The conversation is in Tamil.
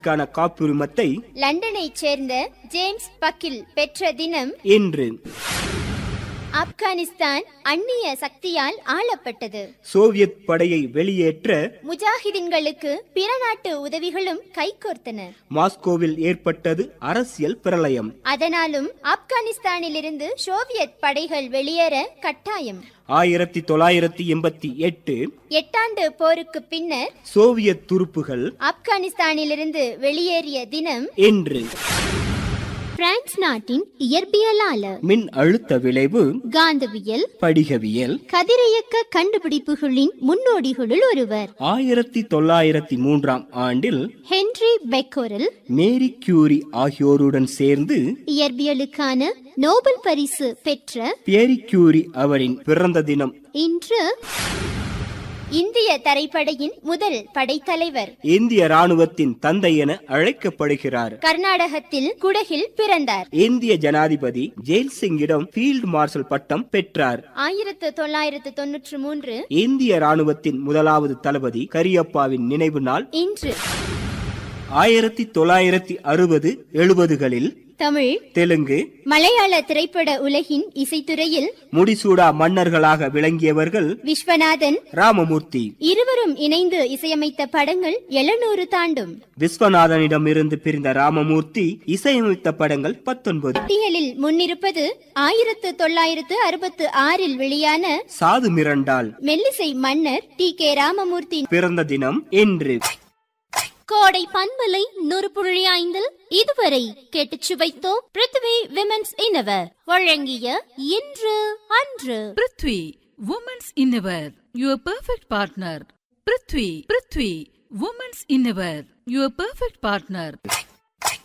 க்கான காப்புரிமத்தை லண்டனைச் சேர்ந்த ஜேம்ஸ் பக்கில் பெற்ற தினம் இன்று ஆப்கானிஸ்தான் அந்நிய சக்தியால் ஆளப்பட்டது சோவியத் படையை வெளியேற்ற முஜாஹிதின்களுக்கு பிற நாட்டு உதவிகளும் கைகோர்த்தன மாஸ்கோவில் ஏற்பட்டது அரசியல் பிரளயம் அதனாலும் ஆப்கானிஸ்தானிலிருந்து சோவியத் படைகள் வெளியேற கட்டாயம் ஆயிரத்தி தொள்ளாயிரத்தி எண்பத்தி எட்டு எட்டாண்டு போருக்கு பின்னர் சோவியத் துருப்புகள் ஆப்கானிஸ்தானிலிருந்து வெளியேறிய தினம் இன்று பிரான்ஸ் நாட்டின் இயற்பியலாளர் மின் அழுத்த விளைவு காந்தவியல் படிகவியல் கதிரியக்க கண்டுபிடிப்புகளின் முன்னோடிகளுள் ஒருவர் ஆயிரத்தி தொள்ளாயிரத்தி மூன்றாம் ஆண்டில் ஹென்றி பெக்கோரல் மேரி கியூரி ஆகியோருடன் சேர்ந்து இயற்பியலுக்கான நோபல் பரிசு பெற்ற பியரி கியூரி அவரின் பிறந்த தினம் இன்று இந்திய தரைப்படையின் முதல் படைத்தலைவர் இந்திய ராணுவத்தின் தந்தை என அழைக்கப்படுகிறார் கர்நாடகத்தில் குடகில் பிறந்தார் இந்திய ஜனாதிபதி ஜெயில் சிங்கிடம் ஃபீல்ட் மார்ஷல் பட்டம் பெற்றார் ஆயிரத்து தொள்ளாயிரத்து தொன்னூற்று மூன்று இந்திய ராணுவத்தின் முதலாவது தளபதி கரியப்பாவின் நினைவு நாள் இன்று ஆயிரத்தி தொள்ளாயிரத்தி அறுபது எழுபதுகளில் தமிழ் தெலுங்கு மலையாள திரைப்பட உலகின் இசைத்துறையில் முடிசூடா மன்னர்களாக விளங்கியவர்கள் விஸ்வநாதன் ராமமூர்த்தி இருவரும் இணைந்து இசையமைத்த படங்கள் எழுநூறு தாண்டும் விஸ்வநாதனிடமிருந்து பிரிந்த ராமமூர்த்தி இசையமைத்த படங்கள் பத்தொன்பது பட்டியலில் முன்னிருப்பது ஆயிரத்து தொள்ளாயிரத்து அறுபத்து ஆறில் வெளியான சாது மிரண்டால் மெல்லிசை மன்னர் டி கே ராமமூர்த்தி பிறந்த தினம் இன்று கோடை பண்பலை நூறு புள்ளி ஐந்தில் இதுவரை கேட்டுச் சுவைத்தோம் பிருத்வி விமென்ஸ் இன்னவர் வழங்கிய இன்று அன்று prithvi women's innerwear your perfect partner prithvi prithvi women's innerwear your perfect partner